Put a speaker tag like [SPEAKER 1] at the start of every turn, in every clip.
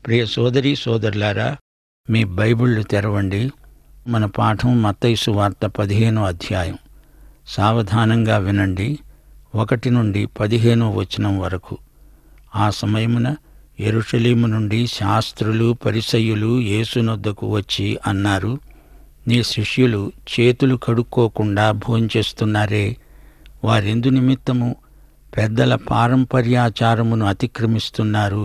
[SPEAKER 1] ప్రియ సోదరి సోదరులారా మీ బైబిళ్ళు తెరవండి మన పాఠం మత్తైసు వార్త పదిహేనో అధ్యాయం సావధానంగా వినండి ఒకటి నుండి పదిహేనో వచనం వరకు ఆ సమయమున ఎరుషలేము నుండి శాస్త్రులు పరిసయ్యులు యేసునొద్దకు వచ్చి అన్నారు నీ శిష్యులు చేతులు కడుక్కోకుండా భోంచేస్తున్నారే వారెందు నిమిత్తము పెద్దల పారంపర్యాచారమును అతిక్రమిస్తున్నారు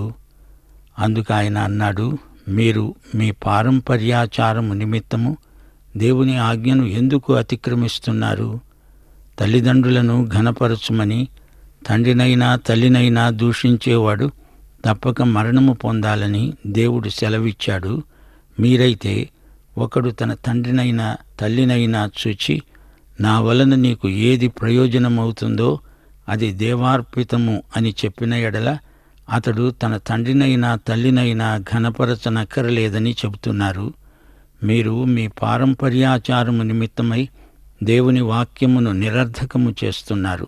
[SPEAKER 1] అందుకు ఆయన అన్నాడు మీరు మీ పారంపర్యాచారము నిమిత్తము దేవుని ఆజ్ఞను ఎందుకు అతిక్రమిస్తున్నారు తల్లిదండ్రులను ఘనపరచుమని తండ్రినైనా తల్లినైనా దూషించేవాడు తప్పక మరణము పొందాలని దేవుడు సెలవిచ్చాడు మీరైతే ఒకడు తన తండ్రినైనా తల్లినైనా చూచి నా వలన నీకు ఏది ప్రయోజనమవుతుందో అది దేవార్పితము అని చెప్పిన ఎడల అతడు తన తండ్రినైనా తల్లినైనా ఘనపరచనక్కరలేదని చెబుతున్నారు మీరు మీ పారంపర్యాచారము నిమిత్తమై దేవుని వాక్యమును నిరర్ధకము చేస్తున్నారు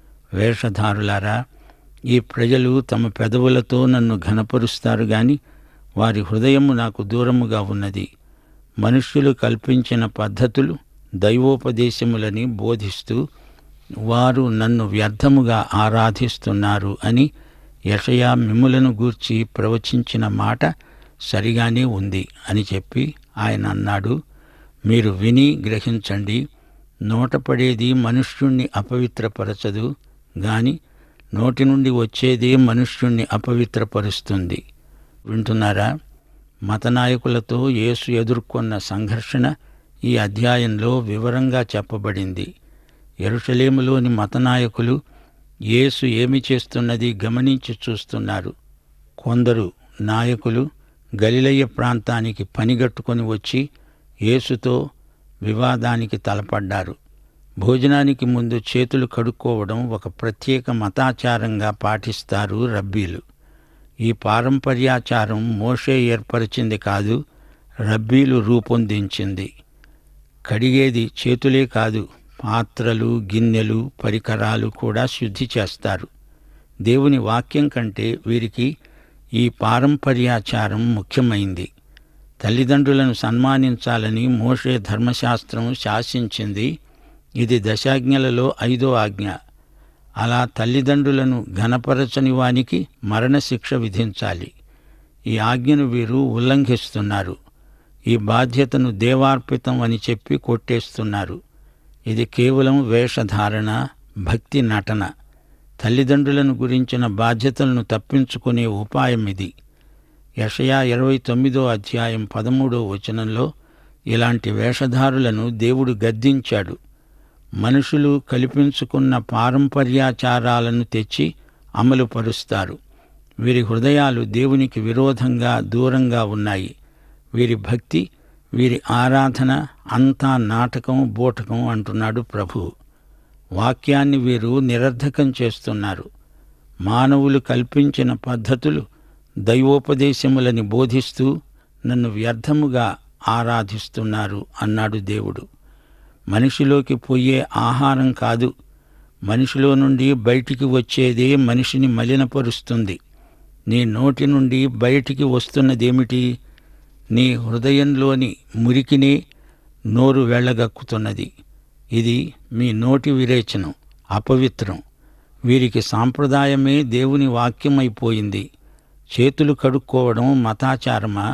[SPEAKER 1] వేషధారులారా ఈ ప్రజలు తమ పెదవులతో నన్ను ఘనపరుస్తారు గాని వారి హృదయము నాకు దూరముగా ఉన్నది మనుష్యులు కల్పించిన పద్ధతులు దైవోపదేశములని బోధిస్తూ వారు నన్ను వ్యర్థముగా ఆరాధిస్తున్నారు అని యషయా మిమ్ములను గూర్చి ప్రవచించిన మాట సరిగానే ఉంది అని చెప్పి ఆయన అన్నాడు మీరు విని గ్రహించండి నోట పడేది మనుష్యుణ్ణి అపవిత్రపరచదు గాని నోటి నుండి వచ్చేదే మనుష్యుణ్ణి అపవిత్రపరుస్తుంది వింటున్నారా మతనాయకులతో యేసు ఎదుర్కొన్న సంఘర్షణ ఈ అధ్యాయంలో వివరంగా చెప్పబడింది ఎరుషలేములోని మతనాయకులు యేసు ఏమి చేస్తున్నది గమనించి చూస్తున్నారు కొందరు నాయకులు గలిలయ్య ప్రాంతానికి పనిగట్టుకొని వచ్చి యేసుతో వివాదానికి తలపడ్డారు భోజనానికి ముందు చేతులు కడుక్కోవడం ఒక ప్రత్యేక మతాచారంగా పాటిస్తారు రబ్బీలు ఈ పారంపర్యాచారం మోషే ఏర్పరిచింది కాదు రబ్బీలు రూపొందించింది కడిగేది చేతులే కాదు పాత్రలు గిన్నెలు పరికరాలు కూడా శుద్ధి చేస్తారు దేవుని వాక్యం కంటే వీరికి ఈ పారంపర్యాచారం ముఖ్యమైంది తల్లిదండ్రులను సన్మానించాలని మోషే ధర్మశాస్త్రం శాసించింది ఇది దశాజ్ఞలలో ఐదో ఆజ్ఞ అలా తల్లిదండ్రులను ఘనపరచని వానికి మరణశిక్ష విధించాలి ఈ ఆజ్ఞను వీరు ఉల్లంఘిస్తున్నారు ఈ బాధ్యతను దేవార్పితం అని చెప్పి కొట్టేస్తున్నారు ఇది కేవలం వేషధారణ భక్తి నటన తల్లిదండ్రులను గురించిన బాధ్యతలను తప్పించుకునే ఉపాయం ఇది యషయా ఇరవై తొమ్మిదో అధ్యాయం పదమూడో వచనంలో ఇలాంటి వేషధారులను దేవుడు గద్దించాడు మనుషులు కల్పించుకున్న పారంపర్యాచారాలను తెచ్చి అమలుపరుస్తారు వీరి హృదయాలు దేవునికి విరోధంగా దూరంగా ఉన్నాయి వీరి భక్తి వీరి ఆరాధన అంతా నాటకం బూటకం అంటున్నాడు ప్రభు వాక్యాన్ని వీరు నిరర్ధకం చేస్తున్నారు మానవులు కల్పించిన పద్ధతులు దైవోపదేశములని బోధిస్తూ నన్ను వ్యర్థముగా ఆరాధిస్తున్నారు అన్నాడు దేవుడు మనిషిలోకి పోయే ఆహారం కాదు మనిషిలో నుండి బయటికి వచ్చేదే మనిషిని మలినపరుస్తుంది నీ నోటి నుండి బయటికి వస్తున్నదేమిటి నీ హృదయంలోని మురికినే నోరు వెళ్ళగక్కుతున్నది ఇది మీ నోటి విరేచనం అపవిత్రం వీరికి సాంప్రదాయమే దేవుని వాక్యమైపోయింది చేతులు కడుక్కోవడం మతాచారమా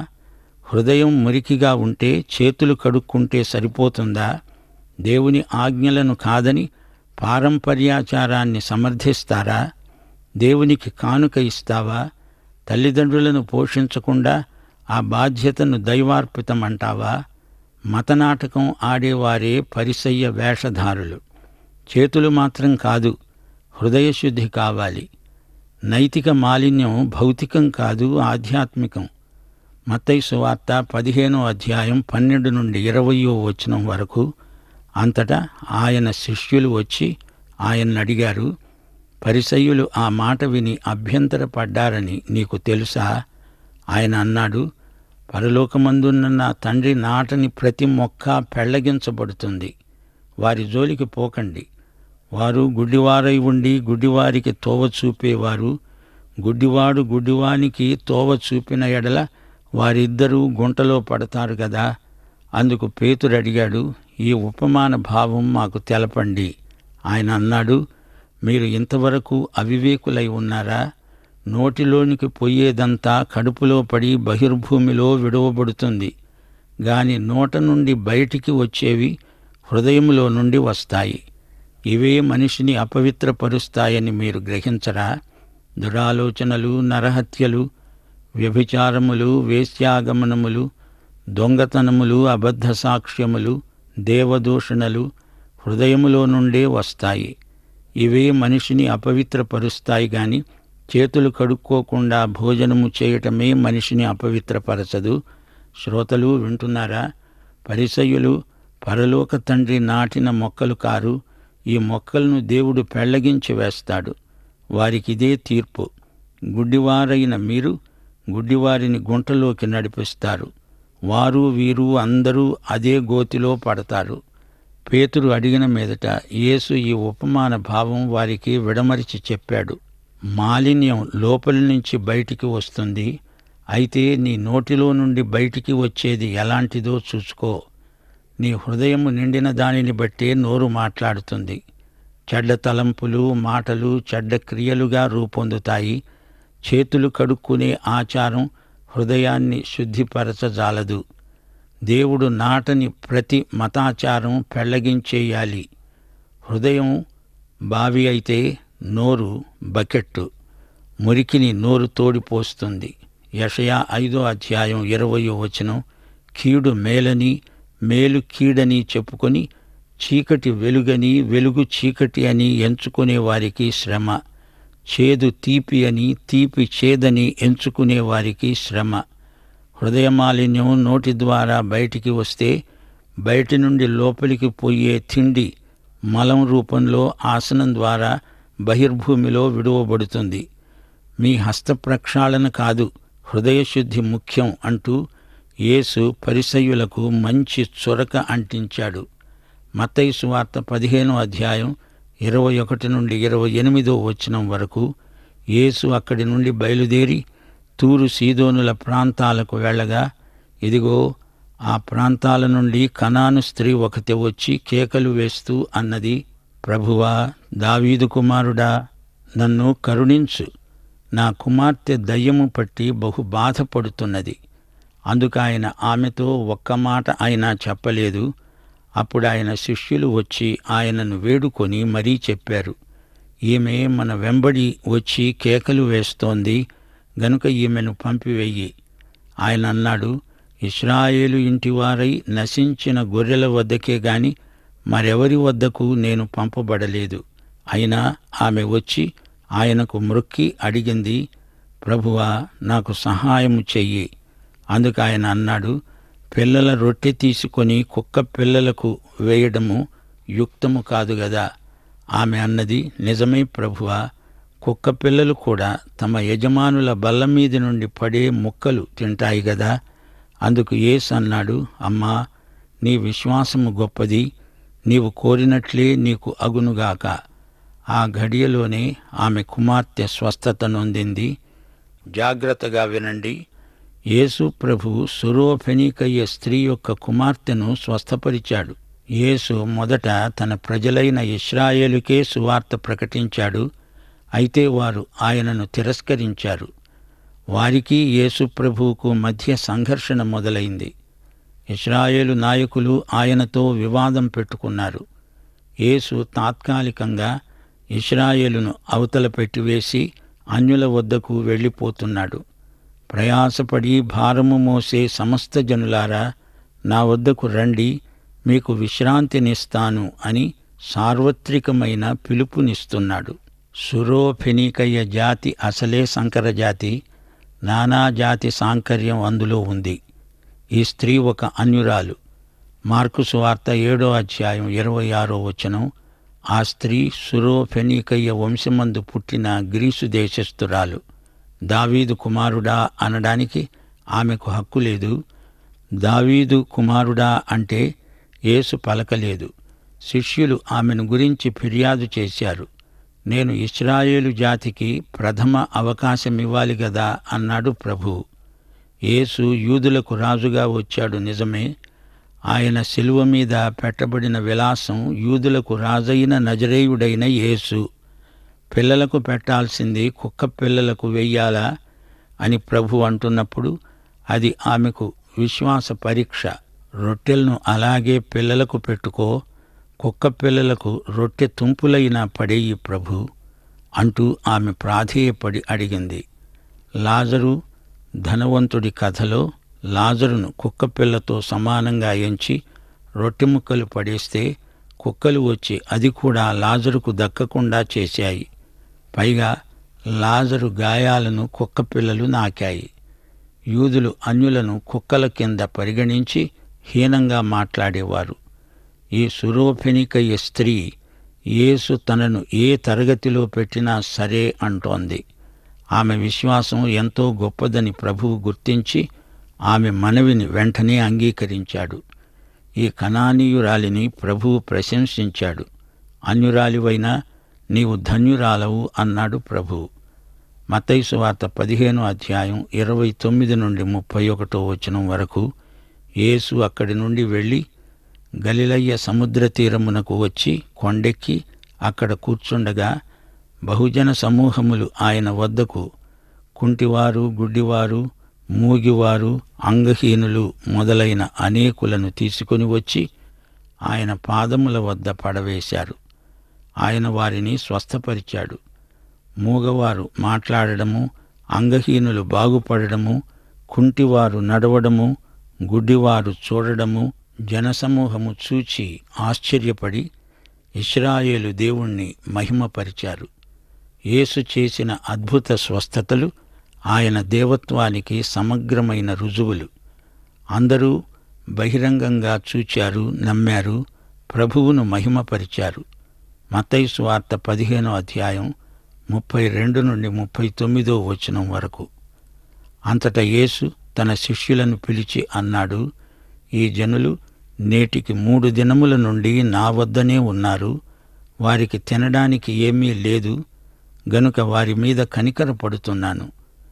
[SPEAKER 1] హృదయం మురికిగా ఉంటే చేతులు కడుక్కుంటే సరిపోతుందా దేవుని ఆజ్ఞలను కాదని పారంపర్యాచారాన్ని సమర్థిస్తారా దేవునికి కానుక ఇస్తావా తల్లిదండ్రులను పోషించకుండా ఆ బాధ్యతను దైవార్పితమంటావా మతనాటకం ఆడేవారే పరిసయ్య వేషధారులు చేతులు మాత్రం కాదు హృదయశుద్ధి కావాలి నైతిక మాలిన్యం భౌతికం కాదు ఆధ్యాత్మికం మత్తయి సువార్త పదిహేనో అధ్యాయం పన్నెండు నుండి ఇరవయో వచనం వరకు అంతటా ఆయన శిష్యులు వచ్చి ఆయన్ని అడిగారు పరిసయ్యులు ఆ మాట విని అభ్యంతరపడ్డారని నీకు తెలుసా ఆయన అన్నాడు పరలోకమందున్న నా తండ్రి నాటని ప్రతి మొక్క పెళ్లగించబడుతుంది వారి జోలికి పోకండి వారు గుడ్డివారై ఉండి గుడ్డివారికి తోవ చూపేవారు గుడ్డివాడు గుడ్డివానికి తోవ చూపిన ఎడల వారిద్దరూ గుంటలో పడతారు గదా అందుకు పేతురు అడిగాడు ఈ ఉపమాన భావం మాకు తెలపండి ఆయన అన్నాడు మీరు ఇంతవరకు అవివేకులై ఉన్నారా నోటిలోనికి పోయేదంతా కడుపులో పడి బహిర్భూమిలో విడువబడుతుంది గాని నోట నుండి బయటికి వచ్చేవి హృదయములో నుండి వస్తాయి ఇవే మనిషిని అపవిత్రపరుస్తాయని మీరు గ్రహించరా దురాలోచనలు నరహత్యలు వ్యభిచారములు వేశ్యాగమనములు దొంగతనములు అబద్ధ సాక్ష్యములు దేవదూషణలు హృదయములో నుండే వస్తాయి ఇవే మనిషిని అపవిత్రపరుస్తాయి గాని చేతులు కడుక్కోకుండా భోజనము చేయటమే మనిషిని అపవిత్రపరచదు శ్రోతలు వింటున్నారా పరిసయులు పరలోక తండ్రి నాటిన మొక్కలు కారు ఈ మొక్కలను దేవుడు పెళ్లగించి వేస్తాడు వారికిదే తీర్పు గుడ్డివారైన మీరు గుడ్డివారిని గుంటలోకి నడిపిస్తారు వారు వీరు అందరూ అదే గోతిలో పడతారు పేతురు అడిగిన మీదట యేసు ఈ ఉపమాన భావం వారికి విడమరిచి చెప్పాడు మాలిన్యం లోపలి నుంచి బయటికి వస్తుంది అయితే నీ నోటిలో నుండి బయటికి వచ్చేది ఎలాంటిదో చూసుకో నీ హృదయము నిండిన దానిని బట్టే నోరు మాట్లాడుతుంది చెడ్డ తలంపులు మాటలు చెడ్డ క్రియలుగా రూపొందుతాయి చేతులు కడుక్కునే ఆచారం హృదయాన్ని శుద్ధిపరచజాలదు దేవుడు నాటని ప్రతి మతాచారం పెళ్లగించేయాలి హృదయం బావి అయితే నోరు బకెట్టు మురికిని నోరు తోడిపోస్తుంది యషయా ఐదో అధ్యాయం ఇరవయో వచనం కీడు మేలని మేలు కీడని చెప్పుకొని చీకటి వెలుగని వెలుగు చీకటి అని ఎంచుకునే వారికి శ్రమ చేదు తీపి అని తీపి చేదని ఎంచుకునే వారికి శ్రమ హృదయ మాలిన్యం నోటి ద్వారా బయటికి వస్తే బయటి నుండి లోపలికి పోయే తిండి మలం రూపంలో ఆసనం ద్వారా బహిర్భూమిలో విడువబడుతుంది మీ హస్త ప్రక్షాళన కాదు హృదయశుద్ధి ముఖ్యం అంటూ యేసు పరిసయ్యులకు మంచి చొరక అంటించాడు మత్తయి సువార్త పదిహేనో అధ్యాయం ఇరవై ఒకటి నుండి ఇరవై ఎనిమిదో వచనం వరకు యేసు అక్కడి నుండి బయలుదేరి తూరు సీదోనుల ప్రాంతాలకు వెళ్ళగా ఇదిగో ఆ ప్రాంతాల నుండి కనాను స్త్రీ ఒకటి వచ్చి కేకలు వేస్తూ అన్నది ప్రభువా దావీదు కుమారుడా నన్ను కరుణించు నా కుమార్తె దయ్యము పట్టి బహు బాధపడుతున్నది అందుకు ఆయన ఆమెతో ఒక్క మాట అయినా చెప్పలేదు అప్పుడు ఆయన శిష్యులు వచ్చి ఆయనను వేడుకొని మరీ చెప్పారు ఈమె మన వెంబడి వచ్చి కేకలు వేస్తోంది గనుక ఈమెను పంపివెయ్యి ఆయన అన్నాడు ఇస్రాయేలు ఇంటివారై నశించిన గొర్రెల వద్దకే గాని మరెవరి వద్దకు నేను పంపబడలేదు అయినా ఆమె వచ్చి ఆయనకు మ్రొక్కి అడిగింది ప్రభువా నాకు సహాయము చెయ్యి అందుకు ఆయన అన్నాడు పిల్లల రొట్టె తీసుకొని కుక్క పిల్లలకు వేయడము యుక్తము కాదు గదా ఆమె అన్నది నిజమే ప్రభువా కుక్క పిల్లలు కూడా తమ యజమానుల బల్ల మీద నుండి పడే ముక్కలు తింటాయి గదా అందుకు యేసు అన్నాడు అమ్మా నీ విశ్వాసము గొప్పది నీవు కోరినట్లే నీకు అగునుగాక ఆ ఘడియలోనే ఆమె కుమార్తె స్వస్థత నొందింది జాగ్రత్తగా వినండి యేసు ప్రభు సురోఫెనికయ్య స్త్రీ యొక్క కుమార్తెను స్వస్థపరిచాడు యేసు మొదట తన ప్రజలైన ఇస్రాయేలుకే సువార్త ప్రకటించాడు అయితే వారు ఆయనను తిరస్కరించారు వారికి యేసు ప్రభువుకు మధ్య సంఘర్షణ మొదలైంది ఇస్రాయేలు నాయకులు ఆయనతో వివాదం పెట్టుకున్నారు యేసు తాత్కాలికంగా ఇస్రాయేలును అవతల పెట్టివేసి అన్యుల వద్దకు వెళ్ళిపోతున్నాడు ప్రయాసపడి భారము మోసే సమస్త జనులారా నా వద్దకు రండి మీకు విశ్రాంతినిస్తాను అని సార్వత్రికమైన పిలుపునిస్తున్నాడు సురోఫెనికయ్య జాతి అసలే సంకర జాతి నానా జాతి సాంకర్యం అందులో ఉంది ఈ స్త్రీ ఒక అన్యురాలు మార్కు సువార్త ఏడో అధ్యాయం ఇరవై ఆరో వచనం ఆ స్త్రీ సురోఫెనికయ్య వంశమందు పుట్టిన గ్రీసు దేశస్థురాలు దావీదు కుమారుడా అనడానికి ఆమెకు హక్కు లేదు దావీదు కుమారుడా అంటే యేసు పలకలేదు శిష్యులు ఆమెను గురించి ఫిర్యాదు చేశారు నేను ఇస్రాయేలు జాతికి ప్రథమ అవకాశం ఇవ్వాలి గదా అన్నాడు ప్రభు యేసు యూదులకు రాజుగా వచ్చాడు నిజమే ఆయన శిలువ మీద పెట్టబడిన విలాసం యూదులకు రాజైన నజరేయుడైన యేసు పిల్లలకు పెట్టాల్సింది కుక్క పిల్లలకు వెయ్యాలా అని ప్రభు అంటున్నప్పుడు అది ఆమెకు విశ్వాస పరీక్ష రొట్టెలను అలాగే పిల్లలకు పెట్టుకో కుక్క పిల్లలకు రొట్టె తుంపులైనా పడేయి ప్రభు అంటూ ఆమె ప్రాధేయపడి అడిగింది లాజరు ధనవంతుడి కథలో లాజరును కుక్క పిల్లతో సమానంగా ఎంచి రొట్టె ముక్కలు పడేస్తే కుక్కలు వచ్చి అది కూడా లాజరుకు దక్కకుండా చేశాయి పైగా లాజరు గాయాలను కుక్క పిల్లలు నాకాయి యూదులు అన్యులను కుక్కల కింద పరిగణించి హీనంగా మాట్లాడేవారు ఈ సురోఫెనికయ్య స్త్రీ యేసు తనను ఏ తరగతిలో పెట్టినా సరే అంటోంది ఆమె విశ్వాసం ఎంతో గొప్పదని ప్రభువు గుర్తించి ఆమె మనవిని వెంటనే అంగీకరించాడు ఈ కణానీయురాలిని ప్రభువు ప్రశంసించాడు అన్యురాలివైనా నీవు ధన్యురాలవు అన్నాడు ప్రభువు మతైసు వార్త పదిహేను అధ్యాయం ఇరవై తొమ్మిది నుండి ముప్పై ఒకటో వచనం వరకు యేసు అక్కడి నుండి వెళ్ళి గలిలయ్య సముద్ర తీరమునకు వచ్చి కొండెక్కి అక్కడ కూర్చుండగా బహుజన సమూహములు ఆయన వద్దకు కుంటివారు గుడ్డివారు మూగివారు అంగహీనులు మొదలైన అనేకులను తీసుకొని వచ్చి ఆయన పాదముల వద్ద పడవేశారు ఆయన వారిని స్వస్థపరిచాడు మూగవారు మాట్లాడడము అంగహీనులు బాగుపడడము కుంటివారు నడవడము గుడ్డివారు చూడడము జనసమూహము చూచి ఆశ్చర్యపడి ఇస్రాయేలు దేవుణ్ణి మహిమపరిచారు యేసు చేసిన అద్భుత స్వస్థతలు ఆయన దేవత్వానికి సమగ్రమైన రుజువులు అందరూ బహిరంగంగా చూచారు నమ్మారు ప్రభువును మహిమపరిచారు మతైసు వార్త పదిహేనో అధ్యాయం ముప్పై రెండు నుండి ముప్పై తొమ్మిదో వచనం వరకు అంతటా యేసు తన శిష్యులను పిలిచి అన్నాడు ఈ జనులు నేటికి మూడు దినముల నుండి నా వద్దనే ఉన్నారు వారికి తినడానికి ఏమీ లేదు గనుక వారి మీద కనికరపడుతున్నాను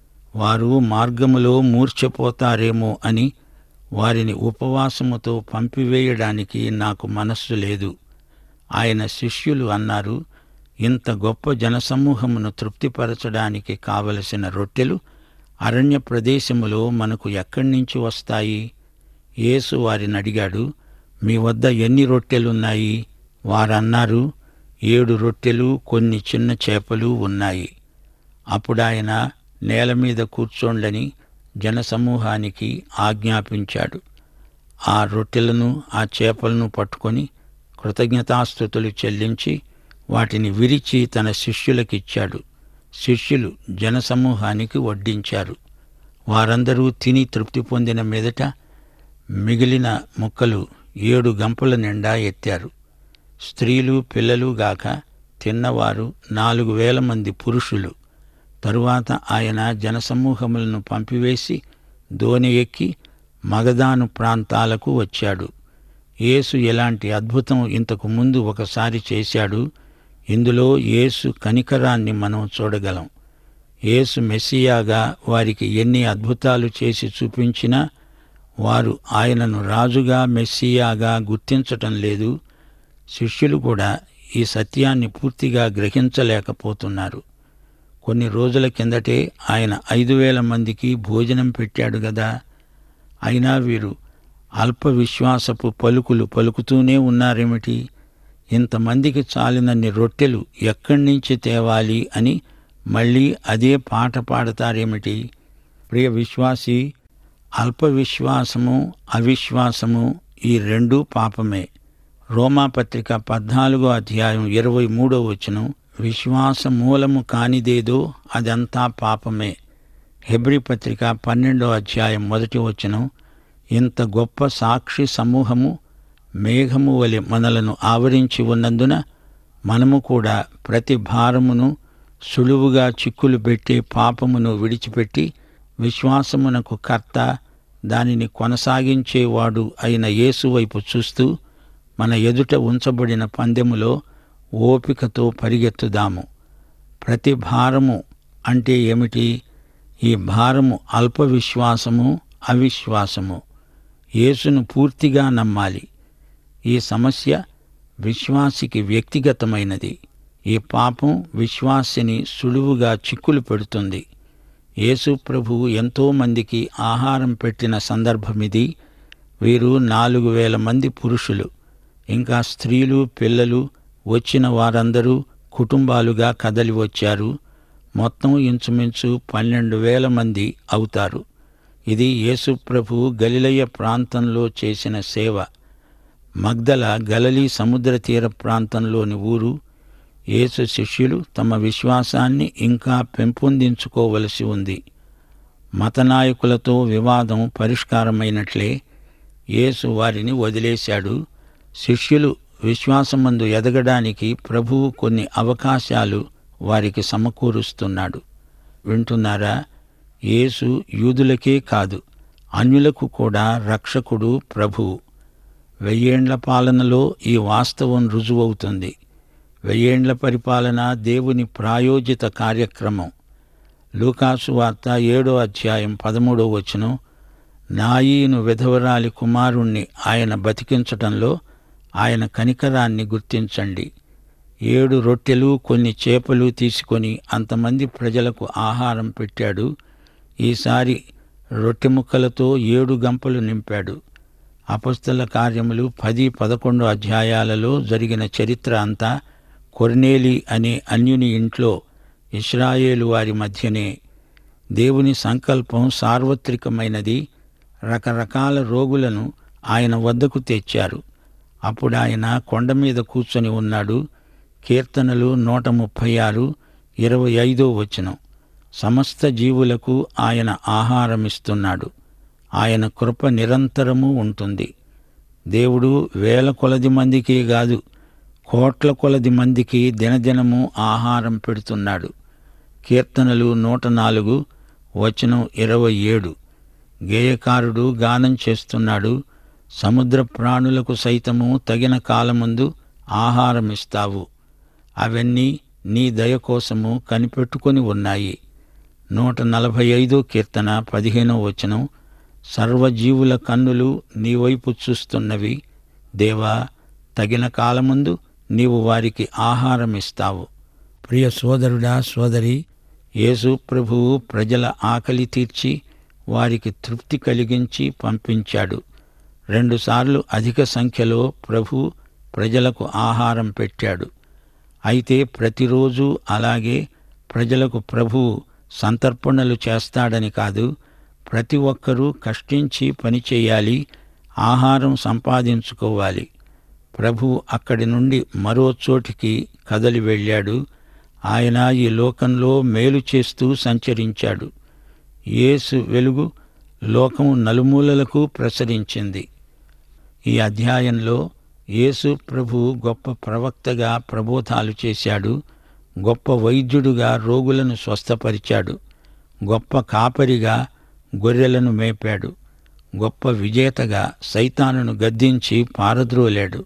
[SPEAKER 1] వారు మార్గములో మూర్ఛపోతారేమో అని వారిని ఉపవాసముతో పంపివేయడానికి నాకు మనస్సు లేదు ఆయన శిష్యులు అన్నారు ఇంత గొప్ప జనసమూహమును తృప్తిపరచడానికి కావలసిన రొట్టెలు అరణ్య ప్రదేశములో మనకు ఎక్కడి నుంచి వస్తాయి యేసు వారిని అడిగాడు మీ వద్ద ఎన్ని రొట్టెలున్నాయి వారన్నారు ఏడు రొట్టెలు కొన్ని చిన్న చేపలు ఉన్నాయి అప్పుడాయన నేల మీద కూర్చోండని జనసమూహానికి ఆజ్ఞాపించాడు ఆ రొట్టెలను ఆ చేపలను పట్టుకొని కృతజ్ఞతాస్థుతులు చెల్లించి వాటిని విరిచి తన శిష్యులకిచ్చాడు శిష్యులు జనసమూహానికి వడ్డించారు వారందరూ తిని తృప్తి పొందిన మీదట మిగిలిన ముక్కలు ఏడు గంపల నిండా ఎత్తారు స్త్రీలు పిల్లలు గాక తిన్నవారు నాలుగు వేల మంది పురుషులు తరువాత ఆయన జనసమూహములను పంపివేసి దోణి ఎక్కి మగదాను ప్రాంతాలకు వచ్చాడు యేసు ఎలాంటి అద్భుతం ఇంతకు ముందు ఒకసారి చేశాడు ఇందులో యేసు కనికరాన్ని మనం చూడగలం యేసు మెస్సియాగా వారికి ఎన్ని అద్భుతాలు చేసి చూపించినా వారు ఆయనను రాజుగా మెస్సియాగా గుర్తించటం లేదు శిష్యులు కూడా ఈ సత్యాన్ని పూర్తిగా గ్రహించలేకపోతున్నారు కొన్ని రోజుల కిందటే ఆయన ఐదు వేల మందికి భోజనం పెట్టాడు గదా అయినా వీరు అల్ప విశ్వాసపు పలుకులు పలుకుతూనే ఉన్నారేమిటి ఇంతమందికి చాలినన్ని రొట్టెలు ఎక్కడి నుంచి తేవాలి అని మళ్ళీ అదే పాట పాడతారేమిటి ప్రియ విశ్వాసి అల్ప విశ్వాసము అవిశ్వాసము ఈ రెండూ పాపమే రోమాపత్రిక పద్నాలుగో అధ్యాయం ఇరవై మూడో వచనం విశ్వాస మూలము కానిదేదో అదంతా పాపమే హెబ్రి పత్రిక పన్నెండో అధ్యాయం మొదటి వచనం ఇంత గొప్ప సాక్షి సమూహము మేఘము వలె మనలను ఆవరించి ఉన్నందున మనము కూడా ప్రతి భారమును సులువుగా చిక్కులు పెట్టి పాపమును విడిచిపెట్టి విశ్వాసమునకు కర్త దానిని కొనసాగించేవాడు అయిన యేసు వైపు చూస్తూ మన ఎదుట ఉంచబడిన పందెములో ఓపికతో పరిగెత్తుదాము ప్రతి భారము అంటే ఏమిటి ఈ భారము అల్ప విశ్వాసము అవిశ్వాసము యేసును పూర్తిగా నమ్మాలి ఈ సమస్య విశ్వాసికి వ్యక్తిగతమైనది ఈ పాపం విశ్వాసిని సులువుగా చిక్కులు పెడుతుంది యేసు ప్రభువు ఎంతో మందికి ఆహారం పెట్టిన సందర్భమిది వీరు నాలుగు వేల మంది పురుషులు ఇంకా స్త్రీలు పిల్లలు వచ్చిన వారందరూ కుటుంబాలుగా కదలి వచ్చారు మొత్తం ఇంచుమించు పన్నెండు వేల మంది అవుతారు ఇది యేసు ప్రభువు గలిలయ ప్రాంతంలో చేసిన సేవ మగ్దల గలలీ సముద్ర తీర ప్రాంతంలోని ఊరు యేసు శిష్యులు తమ విశ్వాసాన్ని ఇంకా పెంపొందించుకోవలసి ఉంది మతనాయకులతో వివాదం పరిష్కారమైనట్లే యేసు వారిని వదిలేశాడు శిష్యులు విశ్వాసమందు ఎదగడానికి ప్రభువు కొన్ని అవకాశాలు వారికి సమకూరుస్తున్నాడు వింటున్నారా యేసు యూదులకే కాదు అన్యులకు కూడా రక్షకుడు ప్రభువు వెయ్యేండ్ల పాలనలో ఈ వాస్తవం రుజువవుతుంది వెయ్యేండ్ల పరిపాలన దేవుని ప్రాయోజిత కార్యక్రమం లూకాసు వార్త ఏడో అధ్యాయం పదమూడో వచనం నాయీను విధవరాలి కుమారుణ్ణి ఆయన బతికించటంలో ఆయన కనికరాన్ని గుర్తించండి ఏడు రొట్టెలు కొన్ని చేపలు తీసుకొని అంతమంది ప్రజలకు ఆహారం పెట్టాడు ఈసారి రొట్టె ముక్కలతో ఏడు గంపలు నింపాడు అపస్తుల కార్యములు పది పదకొండు అధ్యాయాలలో జరిగిన చరిత్ర అంతా కొర్నేలి అనే అన్యుని ఇంట్లో ఇస్రాయేలు వారి మధ్యనే దేవుని సంకల్పం సార్వత్రికమైనది రకరకాల రోగులను ఆయన వద్దకు తెచ్చారు అప్పుడు ఆయన కొండ మీద కూర్చొని ఉన్నాడు కీర్తనలు నూట ముప్పై ఆరు ఇరవై ఐదో వచనం సమస్త జీవులకు ఆయన ఆహారమిస్తున్నాడు ఆయన కృప నిరంతరము ఉంటుంది దేవుడు వేల కొలది మందికి కాదు కోట్ల కొలది మందికి దినదినము ఆహారం పెడుతున్నాడు కీర్తనలు నూట నాలుగు వచనం ఇరవై ఏడు గేయకారుడు గానం చేస్తున్నాడు సముద్ర ప్రాణులకు సైతము తగిన కాలముందు ఆహారమిస్తావు అవన్నీ నీ దయ కోసము కనిపెట్టుకొని ఉన్నాయి నూట నలభై ఐదో కీర్తన పదిహేనో వచనం సర్వజీవుల కన్నులు నీ వైపు చూస్తున్నవి దేవా తగిన కాలముందు నీవు వారికి ఆహారమిస్తావు ప్రియ సోదరుడా సోదరి యేసు ప్రభువు ప్రజల ఆకలి తీర్చి వారికి తృప్తి కలిగించి పంపించాడు రెండుసార్లు అధిక సంఖ్యలో ప్రభు ప్రజలకు ఆహారం పెట్టాడు అయితే ప్రతిరోజు అలాగే ప్రజలకు ప్రభువు సంతర్పణలు చేస్తాడని కాదు ప్రతి ఒక్కరూ కష్టించి పనిచేయాలి ఆహారం సంపాదించుకోవాలి ప్రభు అక్కడి నుండి మరో చోటికి కదలి వెళ్ళాడు ఆయన ఈ లోకంలో మేలు చేస్తూ సంచరించాడు యేసు వెలుగు లోకం నలుమూలలకు ప్రసరించింది ఈ అధ్యాయంలో యేసు ప్రభు గొప్ప ప్రవక్తగా ప్రబోధాలు చేశాడు గొప్ప వైద్యుడుగా రోగులను స్వస్థపరిచాడు గొప్ప కాపరిగా గొర్రెలను మేపాడు గొప్ప విజేతగా సైతానును గద్దించి పారద్రోలాడు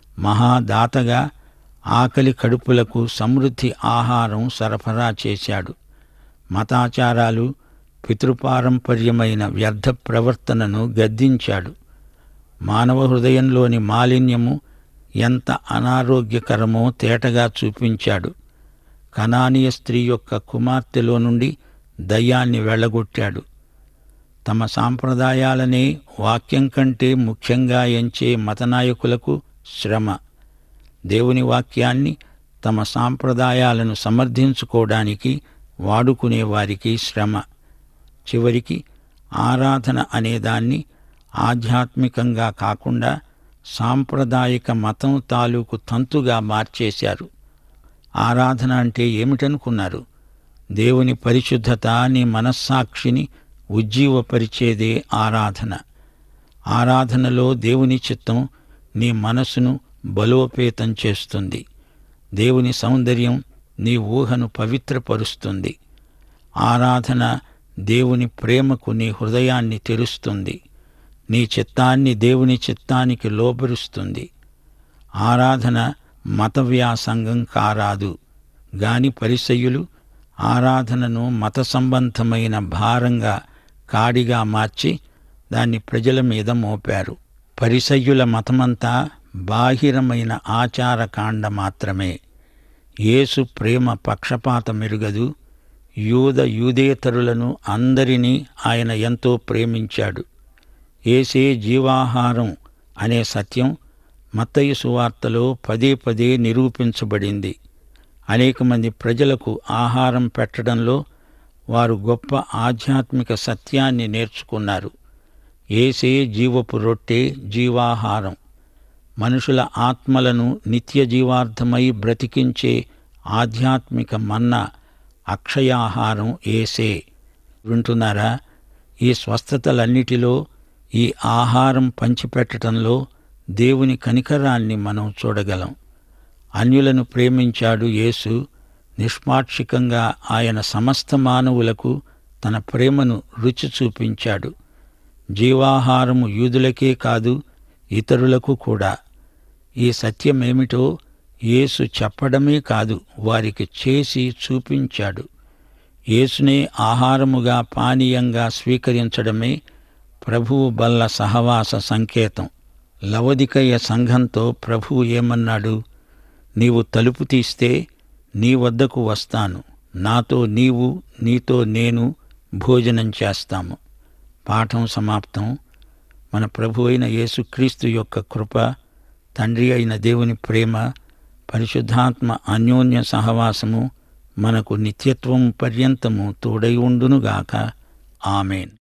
[SPEAKER 1] మహాదాతగా ఆకలి కడుపులకు సమృద్ధి ఆహారం సరఫరా చేశాడు మతాచారాలు పితృపారంపర్యమైన వ్యర్థ ప్రవర్తనను గద్దించాడు మానవ హృదయంలోని మాలిన్యము ఎంత అనారోగ్యకరమో తేటగా చూపించాడు కనానీయ స్త్రీ యొక్క కుమార్తెలో నుండి దయ్యాన్ని వెళ్ళగొట్టాడు తమ సాంప్రదాయాలనే వాక్యం కంటే ముఖ్యంగా ఎంచే మతనాయకులకు శ్రమ దేవుని వాక్యాన్ని తమ సాంప్రదాయాలను సమర్థించుకోవడానికి వాడుకునే వారికి శ్రమ చివరికి ఆరాధన అనేదాన్ని ఆధ్యాత్మికంగా కాకుండా సాంప్రదాయిక మతం తాలూకు తంతుగా మార్చేశారు ఆరాధన అంటే ఏమిటనుకున్నారు దేవుని పరిశుద్ధత నీ మనస్సాక్షిని ఉజ్జీవపరిచేదే ఆరాధన ఆరాధనలో దేవుని చిత్తం నీ మనసును బలోపేతం చేస్తుంది దేవుని సౌందర్యం నీ ఊహను పవిత్రపరుస్తుంది ఆరాధన దేవుని ప్రేమకు నీ హృదయాన్ని తెరుస్తుంది నీ చిత్తాన్ని దేవుని చిత్తానికి లోబరుస్తుంది ఆరాధన మత వ్యాసంగం కారాదు గాని పరిసయ్యులు ఆరాధనను మత సంబంధమైన భారంగా కాడిగా మార్చి దాన్ని ప్రజల మీద మోపారు పరిసయ్యుల మతమంతా బాహిరమైన ఆచారకాండ మాత్రమే యేసు ప్రేమ పక్షపాత మెరుగదు యూద యూదేతరులను అందరినీ ఆయన ఎంతో ప్రేమించాడు ఏసే జీవాహారం అనే సత్యం మత్తయి సువార్తలో పదే పదే నిరూపించబడింది అనేక మంది ప్రజలకు ఆహారం పెట్టడంలో వారు గొప్ప ఆధ్యాత్మిక సత్యాన్ని నేర్చుకున్నారు ఏసే జీవపు రొట్టె జీవాహారం మనుషుల ఆత్మలను నిత్య జీవార్థమై బ్రతికించే ఆధ్యాత్మిక మన్నా అక్షయాహారం ఏసే వింటున్నారా ఈ స్వస్థతలన్నిటిలో ఈ ఆహారం పంచిపెట్టడంలో దేవుని కనికరాన్ని మనం చూడగలం అన్యులను ప్రేమించాడు యేసు నిష్పాక్షికంగా ఆయన సమస్త మానవులకు తన ప్రేమను రుచి చూపించాడు జీవాహారము యూదులకే కాదు ఇతరులకు కూడా ఈ సత్యమేమిటో యేసు చెప్పడమే కాదు వారికి చేసి చూపించాడు యేసునే ఆహారముగా పానీయంగా స్వీకరించడమే ప్రభువు బల్ల సహవాస సంకేతం లవదికయ్య సంఘంతో ప్రభువు ఏమన్నాడు నీవు తలుపు తీస్తే నీ వద్దకు వస్తాను నాతో నీవు నీతో నేను భోజనం చేస్తాము పాఠం సమాప్తం మన ప్రభు అయిన యేసుక్రీస్తు యొక్క కృప తండ్రి అయిన దేవుని ప్రేమ పరిశుద్ధాత్మ అన్యోన్య సహవాసము మనకు నిత్యత్వం పర్యంతము తోడై ఉండునుగాక ఆమెన్